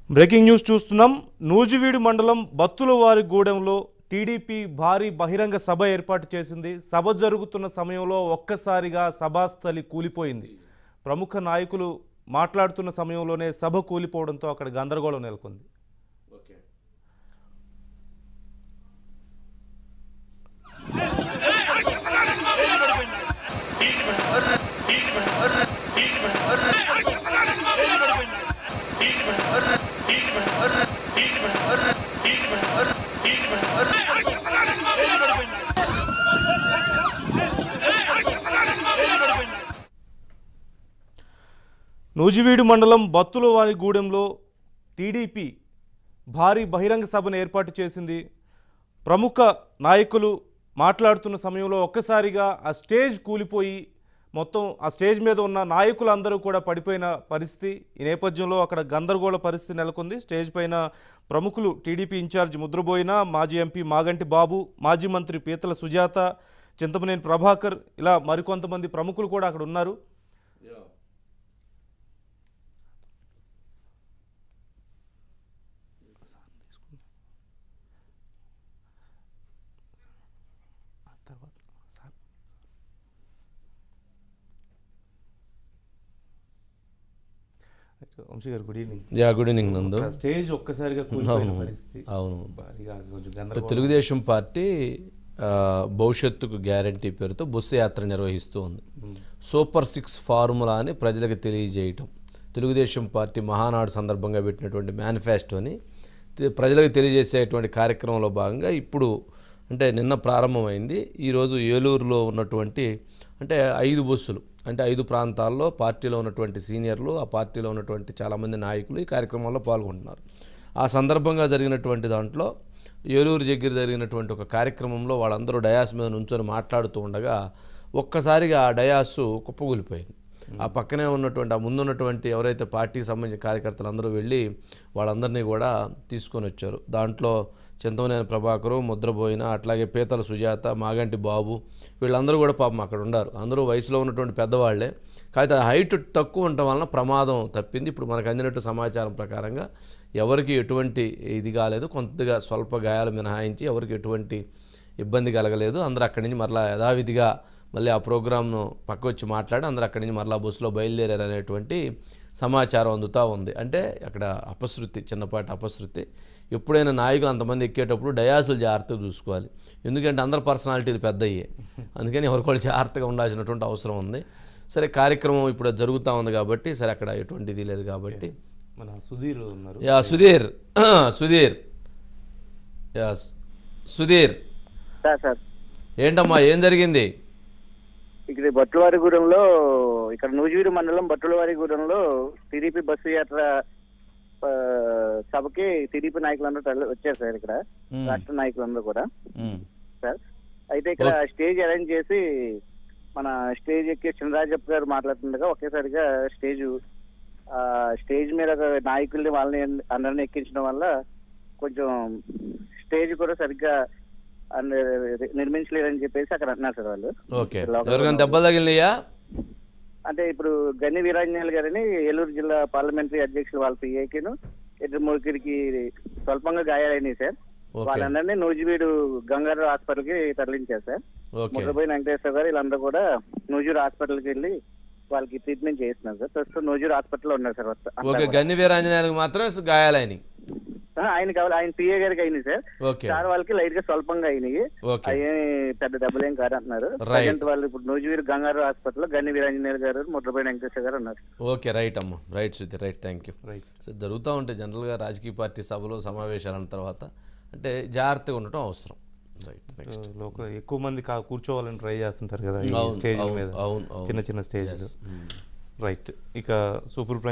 Breaking news చూస్తున్నాం నూజివీడు మండలం బత్తులవారి గూడెంలో TDP భారీ బహిరంగ సభ ఏర్పాటు చేసింది సభ జరుగుతున్న సమయంలో ఒక్కసారిగా సభాస్థలి కూలిపోయింది ప్రముఖ నాయకులు మాట్లాడుతున్న సమయంలోనే సభ కూలిపోవడంతో అక్కడ గందరగోళం నెలకొంది నూజివీడు మండలం బత్తులవారి గూడెంలో టీడీపీ భారీ బహిరంగ సభను ఏర్పాటు చేసింది ప్రముఖ నాయకులు మాట్లాడుతున్న సమయంలో ఒక్కసారిగా ఆ స్టేజ్ కూలిపోయి మొత్తం ఆ స్టేజ్ మీద ఉన్న నాయకులందరూ కూడా పడిపోయిన పరిస్థితి ఈ నేపథ్యంలో అక్కడ గందరగోళ పరిస్థితి నెలకొంది స్టేజ్ పైన ప్రముఖులు టీడీపీ ఇన్ఛార్జ్ ముద్రబోయిన మాజీ ఎంపీ మాగంటి బాబు మాజీ మంత్రి పీతల సుజాత చింతమనేని ప్రభాకర్ ఇలా మరికొంతమంది ప్రముఖులు కూడా అక్కడ ఉన్నారు Vamshi garu good evening ya good evening Nandu stage ఒక్కసారిగా కూలిపోయిన అవును పరిస్థితి అవును భారీగా కొంచెం ఇప్పుడు గందరగోళం తెలుగుదేశం పార్టీ ఆ, భవిష్యత్తుకు గ్యారంటీ పేరుతో బస్సు యాత్ర నిర్వహిస్తూ ఉంది సూపర్ సిక్స్ ఫార్ములా అని ప్రజలకు తెలియజేయటం తెలుగుదేశం పార్టీ మహానాడు సందర్భంగా పెట్టినటువంటి మేనిఫెస్టోని తె- ప్రజలకు తెలియజేసేటువంటి కార్యక్రమంలో భాగంగా ఇప్పుడు అంటే నిన్న ప్రారంభమైంది ఈరోజు ఏలూరులో ఉన్నటువంటి అంటే ఐదు బస్సులు అంటే ఐదు ప్రాంతాల్లో పార్టీలో ఉన్నటువంటి సీనియర్లు ఆ పార్టీలో ఉన్నటువంటి చాలామంది నాయకులు ఈ కార్యక్రమంలో పాల్గొంటున్నారు ఆ సందర్భంగా జరిగినటువంటి దాంట్లో ఏలూరు దగ్గర జరిగినటువంటి ఒక కార్యక్రమంలో వాళ్ళందరూ డయాస్ మీద నుంచొని మాట్లాడుతూ ఉండగా ఒక్కసారిగా ఆ డయాసు కుప్పగూలిపోయింది ఆ పక్కనే ఉన్నటువంటి ఆ ముందున్నటువంటి ఎవరైతే పార్టీకి సంబంధించిన కార్యకర్తలు అందరూ వెళ్ళి వాళ్ళందరినీ కూడా తీసుకొని వచ్చారు దాంట్లో చింతమనేని ప్రభాకరు ముద్రబోయిన అట్లాగే పీతల సుజాత మాగంటి బాబు వీళ్ళందరూ కూడా పాపం అక్కడ ఉన్నారు అందరూ వయసులో ఉన్నటువంటి పెద్దవాళ్లే కాకపోతే ఆ హైట్ తక్కువ ఉండటం వలన ప్రమాదం తప్పింది ఇప్పుడు మనకు అందినట్టు సమాచారం ప్రకారంగా ఎవరికి ఎటువంటి ఇది కాలేదు కొంతగా స్వల్ప గాయాలు మినహాయించి ఎవరికి ఎటువంటి ఇబ్బంది కలగలేదు అందరూ అక్కడి నుంచి మరలా యథావిధిగా మళ్ళీ ఆ ప్రోగ్రామ్ను పక్క వచ్చి మాట్లాడి అందరూ అక్కడి నుంచి మరలా బస్సులో బయలుదేరారు అనేటువంటి సమాచారం అందుతూ ఉంది అంటే అక్కడ అపశృతి చిన్నపాటి అపశృతి ఎప్పుడైనా నాయకులు అంతమంది ఎక్కేటప్పుడు డయాసులు జాగ్రత్తగా చూసుకోవాలి ఎందుకంటే అందరి పర్సనాలిటీలు పెద్దయ్యే అందుకని ఎవరికోళ్ళు జాగ్రత్తగా ఉండాల్సినటువంటి అవసరం ఉంది సరే కార్యక్రమం ఇప్పుడు జరుగుతూ ఉంది కాబట్టి సరే అక్కడ ఎటువంటి ఇది లేదు కాబట్టి మన సుధీర్ ఉన్నారు యా సుధీర్ సుధీర్ యా సు- సుధీర్ సార్ సార్ ఏంటమ్మా ఏం జరిగింది ఇక్కడ బట్లవారిగూడెంలో ఇక్కడ నూజివీడు మండలం బట్లవారిగూడెంలో టీడీపీ బస్సు యాత్ర ఆ, సభకి టీడీపీ నాయకులందరూ తరలి వచ్చారు సార్ ఇక్కడ మ్మ్. రాష్ట్ర నాయకులందరూ కూడా మ్మ్. సార్ అయితే ఇక్కడ స్టేజ్ అరేంజ్ చేసి మన స్టేజ్ ఎక్కి చినరాజప్ప గారు మాట్లాడుతుండగా ఒకేసారిగా స్టేజ్ ఆ స్టేజ్ మీద ఒక నాయకుల్ని వాళ్ళని అందరిని ఎక్కించడం వల్ల కొంచెం స్టేజ్ కూడా సరిగ్గా అన్ని- నిర్మించలేదని చెప్పేసి అక్కడ అంటున్నారు సార్ వాళ్ళు ఓకే ఎవరికైనా దెబ్బలు తగిలినాయా అంటే ఇప్పుడు గన్ని వీరాంజనేయులు గారిని ఏలూరు జిల్లా పార్లమెంటరీ అధ్యక్షులు వాళ్ళ పిఏకిను ఇద్దరు ముగ్గురికి స్వల్పంగా గాయాలైనాయి సార్ ఓకే వాళ్ళందరినీ నూజివీడు గంగారు హాస్పిటల్ కి తరలించారు సార్ ఓకే ముద్రపోయి వెంకటేశ్వర గారు వీళ్ళందరూ కూడా నూజూరు హాస్పిటల్ కి వెళ్ళి వాళ్ళకి ట్రీట్మెంట్ చేస్తున్నారు సార్ ప్రస్తుతం నూజూరు హాస్పిటల్లో ఉన్నారు సార్ అంతా ఓకే కూడా. గన్ని వీరాంజనేయులకు మాత్రం గాయాలైనవి ఆ, ఆయన కావాలి ఆయన పిఏ గారికి అయినాయి సార్ ఓకే సార్ వాళ్ళకి లైట్ గా స్వల్పంగా అయినాయి ఓకే అయ్యేమి పెద్ద దెబ్బలేం కాదు అంటున్నారు ప్రజెంట్ వాళ్ళు ఇప్పుడు నూజివీరు గంగారు హాస్పిటల్లో గన్ని వీరాంజనేయులు గారు ముద్రపోయి వెంకటేశ్వర గారు ఉన్నారు ఓకే రైట్ అమ్మ right Sudheer right thank you right so జరుగుతూ ఉంటాయి జనరల్గా రాజకీయ పార్టీ సభలు సమావేశాల తర్వాత అంటే జాగ్రత్తగా ఉండటం అవసరం రైట్ నెక్స్ట్ లోక ఎక్కువ మంది కా- కూర్చోవాలని ట్రై చేస్తుంటారు కదా ఈ అవును, స్టేజ్ అవును, మీద అవును, అవును. చిన్న చిన్న స్టేజ్ రైట్ ఇక సూపర్